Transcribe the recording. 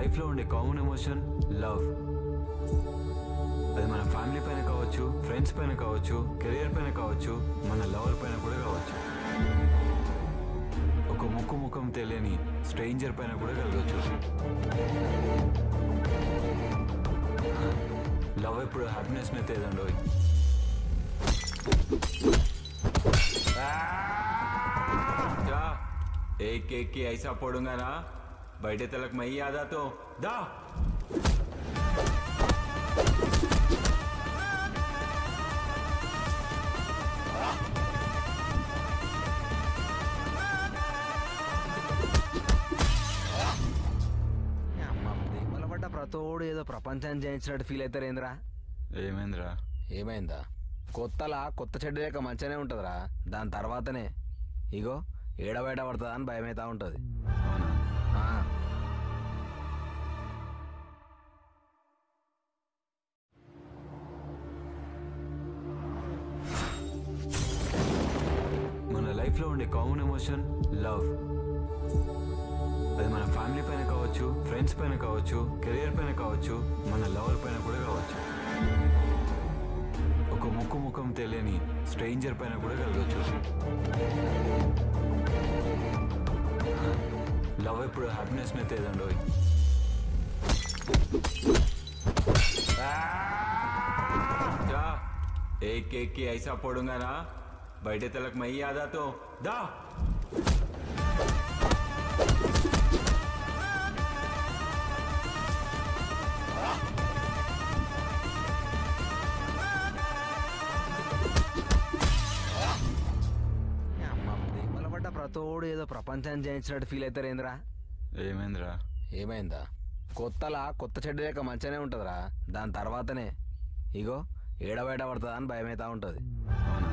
లైఫ్లో ఉండే common emotion love అది మన ఫ్యామిలీ పైన కావచ్చు ఫ్రెండ్స్ పైన కావచ్చు కెరియర్ పైన కావచ్చు మన లవర్ పైన కూడా కావచ్చు ఒక ముక్కు ముఖం తెలియని స్ట్రేంజర్ పైన కూడా కలగచ్చు లవ్ ఎప్పుడు హ్యాపీనెస్ నే తేదండో जा एक एक की ऐसा पढ़ूंगा ना बैठे तलक मैं ही आ जाता हूँ दा ప్రేమల పడ్డ ప్రతోడు ఏదో ప్రపంచాన్ని జయించినట్టు ఫీల్ అవుతారు ఏంద్రా ఏమైందిరా ఏమైందా కొత్తలా కొత్త చెడ్డు లేక మంచిగానే ఉంటుందిరా దాని తర్వాతనే ఇగో ఏడబయట పడుతుందా అని భయమైతా ఉంటుంది అవునా ఆ, మన లైఫ్లో ఉండే కామన్ ఎమోషన్ లవ్ అది మన ఫ్యామిలీ పైన కావచ్చు ఫ్రెండ్స్ పైన కావచ్చు కెరియర్ పైన కావచ్చు మన లవర్ పైన కూడా కావచ్చు ఒక ముక్కు ముఖం తెలియని స్ట్రేంజర్ పైన కూడా కలగచ్చు లవ్ ఎప్పుడు హ్యాపీనెస్ నే తేదండో जा एक एक की ऐसा पढ़ूंगा ना बैठे तलक मैं ही आ जाता हूँ दा అమ్మ ప్రేమల పడ్డ ప్రతోడు ఏదో ప్రపంచాన్ని జయించినట్టు ఫీల్ అవుతారు ఏంద్రా ఏమైందిరా ఏమైందా కొత్తలా కొత్త చెడ్డు లేక మంచిగానే ఉంటుందిరా దాని తర్వాతనే ఇగో ఏడబయట పడుతుందా అని భయమైతా ఉంటుంది అవునా